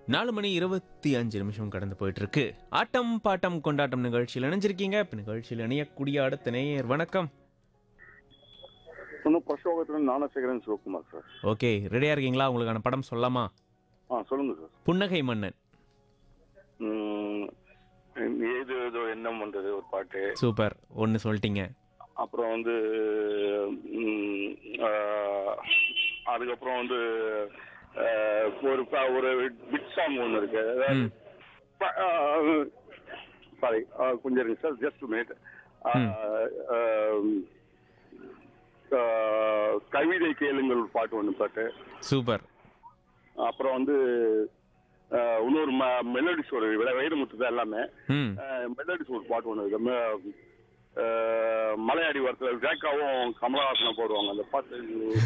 நாலு மணி இருபத்தி அஞ்சு நிமிஷம் கடந்து போயிட்டு இருக்கு ஆட்டம் பாட்டம் கொண்டாட்டம் நிகழ்ச்சியில் இணைஞ்சிருக்கீங்க இப்போ நிகழ்ச்சியில் இணையக்கூடிய அடுத்த நேயர் வணக்கம் சொன்ன பிரசோகத்துல ஞானசேகரன் சிவகுமார் சார் ஓகே ரெடியா இருக்கீங்களா உங்களுக்கான படம் சொல்லலாமா ஆ சொல்லுங்க சார் புன்னகை மன்னன் ம், ஏது ஏதோ எண்ணம் வந்தது ஒரு பாட்டு சூப்பர் ஒன்று சொல்லிட்டீங்க அப்புறம் வந்து ம், ஆ, அதுக்கப்புறம் வந்து ஆ, ஒரு ப- ஒரு பிட் சாங் ஒன்று இருக்கு ம். சாரி கொஞ்சம் இருங்க சார் ஜஸ்ட் மினிட் கவிதை கேளுங்கள் ஒரு பாட்டு ஒன்று பாட்டு சூப்பர் அப்புறம் வந்து அஹ், இன்னொரு மெலடிஸ் ஒரு விட வைரமுத்து தான் எல்லாமே ம் மெலடிஸ் ஒரு பாட்டு ஒன்று இருக்கு ம- அஹ், மலையாடி வரத்தில் ஜேக்காவும் கமலஹாசனும் போடுவாங்க அந்த பாட்டு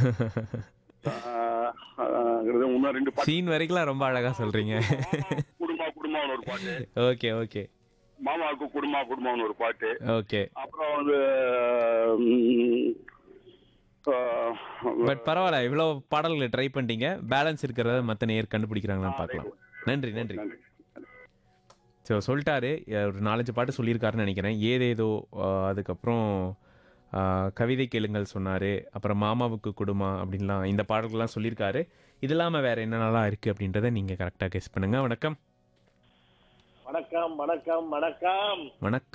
அஹ், அஹ், இன்னும் ரெண்டு பாட்டு சீன் வரைக்கும் ரொம்ப அழகா சொல்றீங்க குடும்பா குடும்பம்னு ஒரு பாட்டு ஓகே ஓகே மாமாவுக்கு குடும்பா குடும்பம்னு ஒரு பாட்டு ஓகே அப்புறம் வந்து உம், அஹ், பட் பரவாயில்ல இவ்வளோ பாடல்களை ட்ரை பண்ணிட்டீங்க பேலன்ஸ் இருக்கிறத மற்ற நேயர் கண்டுபிடிக்கிறாங்களான்னு பார்க்கலாம் நன்றி நன்றி நன்றி ஸோ சொல்லிட்டாரு அஹ் ஒரு நாலஞ்சு பாட்டு சொல்லியிருக்காருன்னு நினைக்கிறேன் ஏதேதோ அஹ் அதுக்கப்புறம் அஹ் கவிதை கேளுங்கள் சொன்னார் அப்புறம் மாமாவுக்கு குடுமா அப்படின்லாம் இந்த பாடல்கள்லாம் சொல்லியிருக்காரு இது இல்லாமல் வேறு என்னென்னலாம் இருக்குது அப்படின்றத நீங்கள் கரெக்டாக கெஸ் பண்ணுங்கள் வணக்கம் வணக்கம் வணக்கம் வணக்கம் வணக்கம்